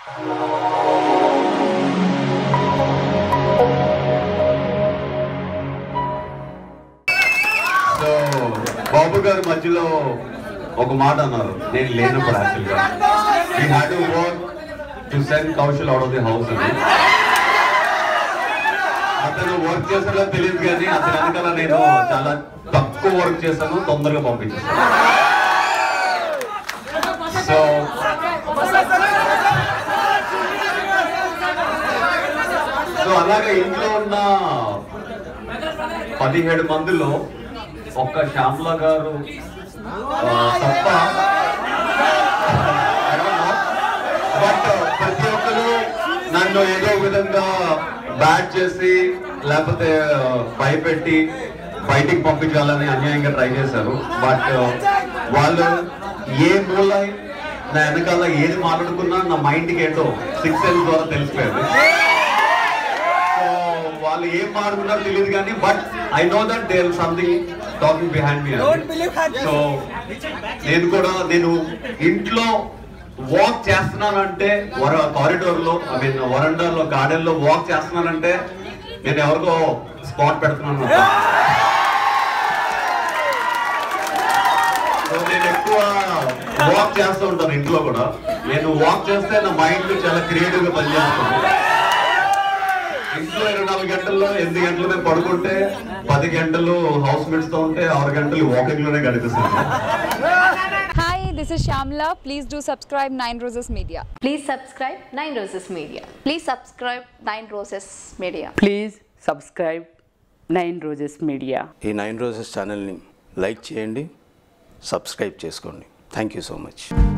So బాబు గారు మధ్యలో ఒక మాట అన్నారు నేను లేనప్పుడు యాక్చువల్గా ఈ had to work to send Kaushal out of the house అని అతను వర్క్ చేసాడో తెలియదు కానీ అతని వెనకాల నేను చాలా తక్కువ వర్క్ చేశాను తొందరగా పంపించేసాను సో సో అలాగే ఇంట్లో ఉన్న పదిహేడు మందిలో ఒక్క శ్యామ్లా గారు ఆ, తప్ప బట్ ప్రతి ఒక్కరు నన్ను ఏదో విధంగా బ్యాట్ చేసి లేకపోతే ఆ, భయపెట్టి బయటికి పంపించాలని అన్యాయంగా ట్రై చేశారు బట్ వాళ్ళు ఏ మూల నా వెనకాల ఏది మాట్లాడుకున్నా నా మైండ్కి ఏంటో సిక్స్ సెన్స్ ద్వారా తెలిసిపోయింది సో వాళ్ళు ఏం మాట్లాడుకున్నారో తెలియదు కానీ but I know that there something talking behind me so నేను కూడా నేను ఇంట్లో వాక్ చేస్తున్నానంటే వర కారిడోర్ లో ఐ మీన్ వరండాలో గార్డెన్ లో వాక్ చేస్తున్నానంటే నేను ఎవరికో స్పాట్ పెడుతున్నాను సో నేను ఎక్కువ వాక్ చేస్తూ ఉంటాను ఇంట్లో కూడా నేను వాక్ చేస్తే నా మైండ్ చాలా క్రియేటివ్ గా పనిచేస్తుంది ఇంట్లో ఇరవై నాలుగు గంటల్లో ఎనిమిది గంటలు మేము పడుకుంటే పది గంటలు హౌస్ మేట్స్ తో ఉంటే ఆరు గంటలు వాకింగ్ లోనే గడిపిస్తాను Hi, this is Shamla. Please do subscribe Nine Roses Media. Please subscribe Nine Roses Media. Please subscribe Nine Roses Media. Please subscribe Nine Roses Media ఈ నైన్ రోజెస్ ఛానల్ని లైక్ చేయండి subscribe చేసుకోండి థ్యాంక్ యూ సో మచ్